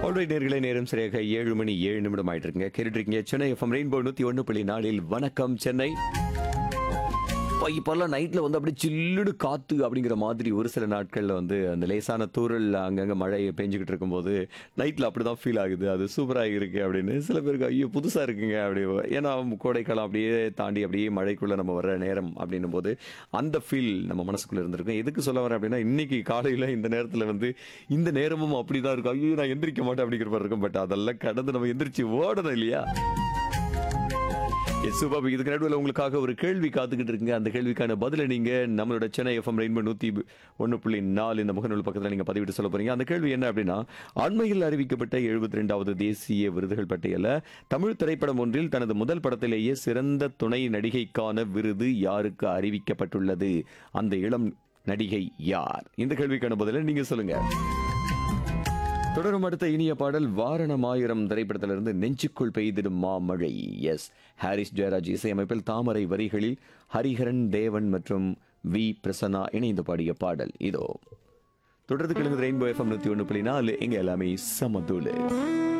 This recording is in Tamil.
ஆல்ரைட் நேர்களை நேரம் சரியாக ஏழு மணி ஏழு நிமிடம் ஆயிட்டு இருக்குங்க கேட்டுட்டு இருக்கீங்க சென்னை எஃப்எம் ரெயின்போ நூத்தி ஒன்று புள்ளி நாலில் வணக்கம் சென்னை இப்போ இப்போல்லாம் நைட்டில் வந்து அப்படியே சில்லுடு காற்று அப்படிங்கிற மாதிரி ஒரு சில நாட்களில் வந்து அந்த லேசான தூரல் அங்கங்கே மழை பெஞ்சுக்கிட்டு இருக்கும்போது நைட்டில் அப்படி தான் ஃபீல் ஆகுது அது சூப்பராக இருக்குது அப்படின்னு சில பேருக்கு ஐயோ புதுசாக இருக்குங்க அப்படி ஏன்னா கோடைக்காலம் அப்படியே தாண்டி அப்படியே மழைக்குள்ளே நம்ம வர்ற நேரம் அப்படின்னும் போது அந்த ஃபீல் நம்ம மனசுக்குள்ளே இருந்திருக்கும் எதுக்கு சொல்ல வரேன் அப்படின்னா இன்னைக்கு காலையில் இந்த நேரத்தில் வந்து இந்த நேரமும் அப்படி தான் இருக்கும் ஐயோ நான் எந்திரிக்க மாட்டேன் அப்படிங்கிற மாதிரி இருக்கும் பட் அதெல்லாம் கடந்து நம்ம எந்திரிச்சு ஓடணும் இல்லையா எஸ் சூப்பர் இதுக்கு நடுவில் உங்களுக்காக ஒரு கேள்வி காத்துக்கிட்டு இருக்குங்க அந்த கேள்விக்கான பதிலை நீங்க நம்மளோட சென்னை எஃப்எம் ரெயின்போ நூத்தி ஒன்று புள்ளி நாலு இந்த முகநூல் பக்கத்தில் நீங்க பதிவிட்டு சொல்ல போறீங்க அந்த கேள்வி என்ன அப்படின்னா அண்மையில் அறிவிக்கப்பட்ட எழுபத்தி ரெண்டாவது தேசிய விருதுகள் பட்டியல தமிழ் திரைப்படம் ஒன்றில் தனது முதல் படத்திலேயே சிறந்த துணை நடிகைக்கான விருது யாருக்கு அறிவிக்கப்பட்டுள்ளது அந்த இளம் நடிகை யார் இந்த கேள்விக்கான பதிலை நீங்க சொல்லுங்க தொடரும் அடுத்த இனிய பாடல் வாரணமாயிரம் திரைப்படத்திலிருந்து நெஞ்சுக்குள் பெய்திடும் மாமழை எஸ் ஹாரிஸ் ஜெயராஜ் இசையமைப்பில் தாமரை வரிகளில் ஹரிஹரன் தேவன் மற்றும் வி பிரசன்னா இணைந்து பாடிய பாடல் இதோ தொடர்ந்து கிழங்கு ரெயின்போ எஃப்எம் நூத்தி ஒன்று புள்ளி நாலு எங்க எல்லாமே சமதூளு